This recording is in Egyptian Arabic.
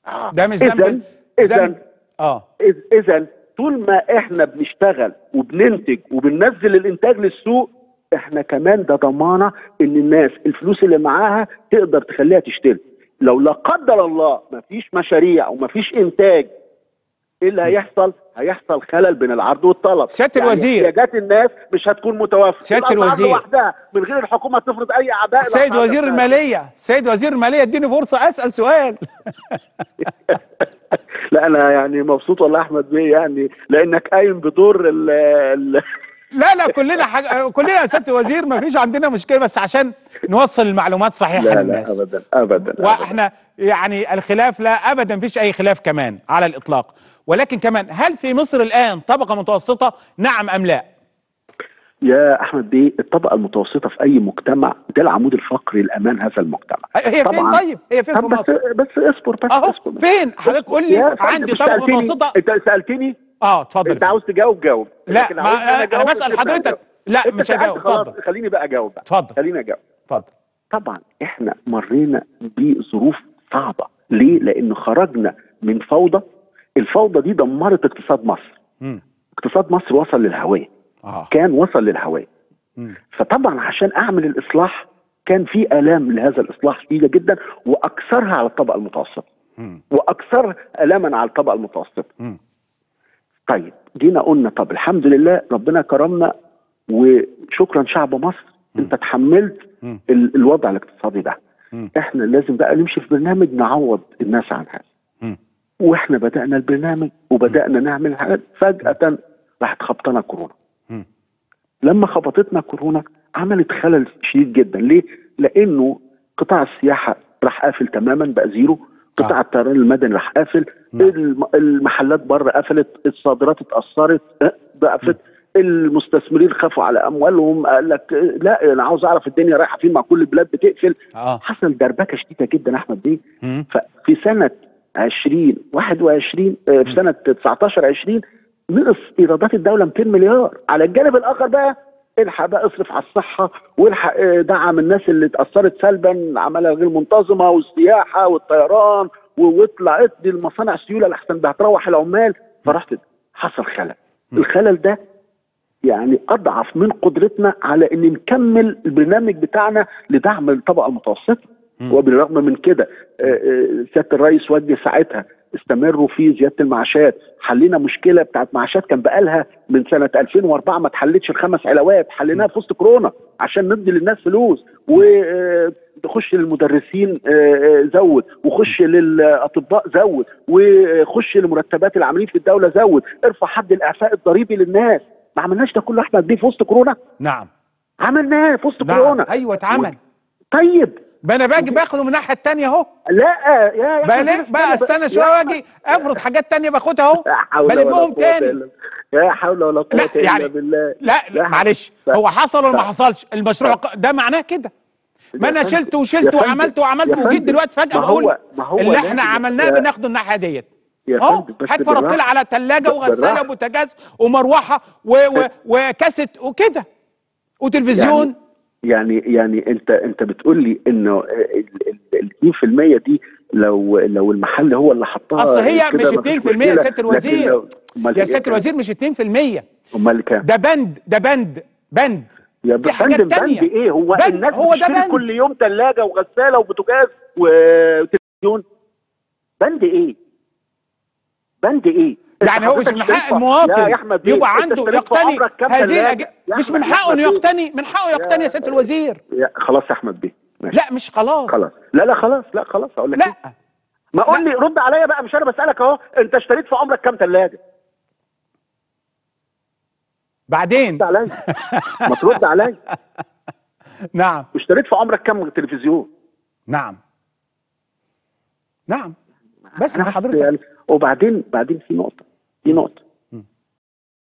آه. ده مش ذنب اذا اذا ذنب- اه اذا طول ما احنا بنشتغل وبننتج وبننزل الانتاج للسوق احنا كمان ده ضمانه ان الناس الفلوس اللي معاها تقدر تخليها تشتري لو لا قدر الله ما فيش مشاريع وما فيش انتاج ايه اللي هيحصل؟ هيحصل خلل بين العرض والطلب سيادة الوزير. احتياجات الناس مش هتكون متوافقه سيادة الأسعار الوزير. لوحدها من غير الحكومه تفرض اي اعباء سيد الأسعار وزير نفسها. الماليه سيد وزير الماليه اديني فرصه اسال سؤال لا انا يعني مبسوط والله احمد بيه يعني لانك قايم بدور ال ال لا لا كلنا حاجة كلنا يا سياده الوزير ما فيش عندنا مشكله بس عشان نوصل المعلومات صحيحه لا لا للناس ابدا ابدا أبداً. واحنا يعني الخلاف لا ابدا فيش اي خلاف كمان على الاطلاق ولكن كمان هل في مصر الان طبقه متوسطه نعم ام لا يا احمد بيه الطبقه المتوسطه في اي مجتمع ده العمود الفقري لامان هذا المجتمع هي فين طبعاً. طيب هي فين في طب بس مصر بس اصبر بس اهو اصبر بس. فين حضرتك قول لي يا فندم، عندي مش طبقه سألتني؟ متوسطه انت سالتني اه اتفضل انت عاوز تجاوب جاوب لا لكن ما عاوزني انا أجاوب، بسال سيبني حضرتك أجاوب. لا انت مش سألت هجاوب خلاص، اتفضل خليني بقى اجاوب بقى اتفضل. خليني اجاوب اتفضل طبعا احنا مرينا بظروف صعبه ليه لان خرجنا من فوضى الفوضى دي دمرت اقتصاد مصر مم. اقتصاد مصر وصل للهويه اه كان وصل للهويه مم. فطبعا عشان اعمل الاصلاح كان في الام لهذا الاصلاح شديده جدا واكثرها على الطبقه المتوسطه مم. واكثر الاما على الطبقه المتوسطه مم. طيب جينا قلنا طب الحمد لله ربنا كرمنا وشكرا شعب مصر انت تحملت مم. ال- الوضع الاقتصادي ده مم. احنا لازم بقى نمشي في برنامج نعوض الناس عن هذا مم. واحنا بدانا البرنامج وبدانا نعمل حاجات فجاه راحت خبطنا كورونا مم. لما خبطتنا كورونا عملت خلل شديد جدا ليه؟ لانه قطاع السياحه راح قافل تماما بقى زيرو قطاع آه. الطيران المدني راح قافل نعم. الم- المحلات بره قفلت الصادرات اتاثرت أه، ضعفت المستثمرين خافوا على اموالهم قال لك أه، لا انا عاوز اعرف الدنيا رايحه فين مع كل البلاد بتقفل اه حصل دربكه شديده جدا احمد بيه مم. ففي سنه 20 21 آه، في سنه 19 20 نقص ايرادات الدوله 200 مليار على الجانب الاخر بقى الحق بقى اصرف على الصحه والحق آه، دعم الناس اللي اتاثرت سلبا عملها غير منتظمه والسياحه والطيران و- واطلع ادي المصانع سيوله لحسن ده هتروح العمال فرحت حصل خلل الخلل ده يعني اضعف من قدرتنا على ان نكمل البرنامج بتاعنا لدعم الطبقه المتوسطه وبالرغم من كده آه، آه، سياده الرئيس وجه ساعتها استمروا في زياده المعاشات حلينا مشكله بتاعت معاشات كان بقالها من سنه 2004 ما اتحلتش الخمس علاوات حليناها في وسط كورونا عشان ندي للناس فلوس وخش للمدرسين آه، آه، زود وخش للاطباء زود وخش لمرتبات العاملين في الدوله زود ارفع حد الاعفاء الضريبي للناس ما عملناش ده كله احمد بيه في وسط كورونا نعم عملناه في وسط نعم كورونا ايوه اتعمل طيب بقى انا باجي باخده من الناحيه الثانيه اهو لا يا يا بقى أحمد ليه بيه، بقى استنى استنى شويه يا واجي افرض حاجات تانية باخدها اهو لا حول ولا بلمهم قوة تاني إلا- لا حول ولا قوة لا إلا يعني بالله لا, لا معلش لا. هو حصل ولا ما لا. حصلش المشروع ق- ده معناه كده ما يا انا فندم، شلت يا وشلت فندم، وعملت يا وعملت وجيت فندم، دلوقتي فجاه ما هو- بقول ما هو اللي لازم احنا عملناه يا- بناخده الناحيه ديت يا اهو فندم، بس هات فرضت بالراحة. على ثلاجه وغساله بالراحة. وبوتاجاز ومروحه و و وكاسيت وكده وتلفزيون يعني يعني انت انت بتقول لي انه ال- ال- ال 2% دي لو لو المحل هو اللي حطها اصل هي كده مش مفيش 2% يا مشكلة. سياده لكن الوزير لو- أمال يا إيه سياده كام؟ الوزير مش 2% امال كام؟ ده بند ده بند بند يا في حاجات فندم تانية. بند ايه هو بند- الناس هو ده بتشتري بند. كل يوم ثلاجه وغساله وبوتاجاز وتلفزيون بند ايه؟ بند ايه؟ أنت يعني هو مش حضرتك من اشتريت حق في- المواطن لا يا احمد بيه، يبقى أنت عنده اشتريت في يقتني عمرك كام هذه تلاجة؟ الأج... يا مش أحمد- من يا حقه انه أحمد بيه. يقتني من حقه يقتني يا سياده الوزير يا خلاص يا احمد بيه ماشي. لا مش خلاص خلاص لا لا خلاص لا خلاص اقول لك إيه؟ لا ما قول لي رد عليا بقى مش انا بسالك اهو انت اشتريت في عمرك كام ثلاجه؟ بعدين رد عليا ما ترد عليا نعم واشتريت في عمرك كام تلفزيون؟ نعم نعم بس أنا مع حضرتك يعني وبعدين بعدين في نقطه في نقطه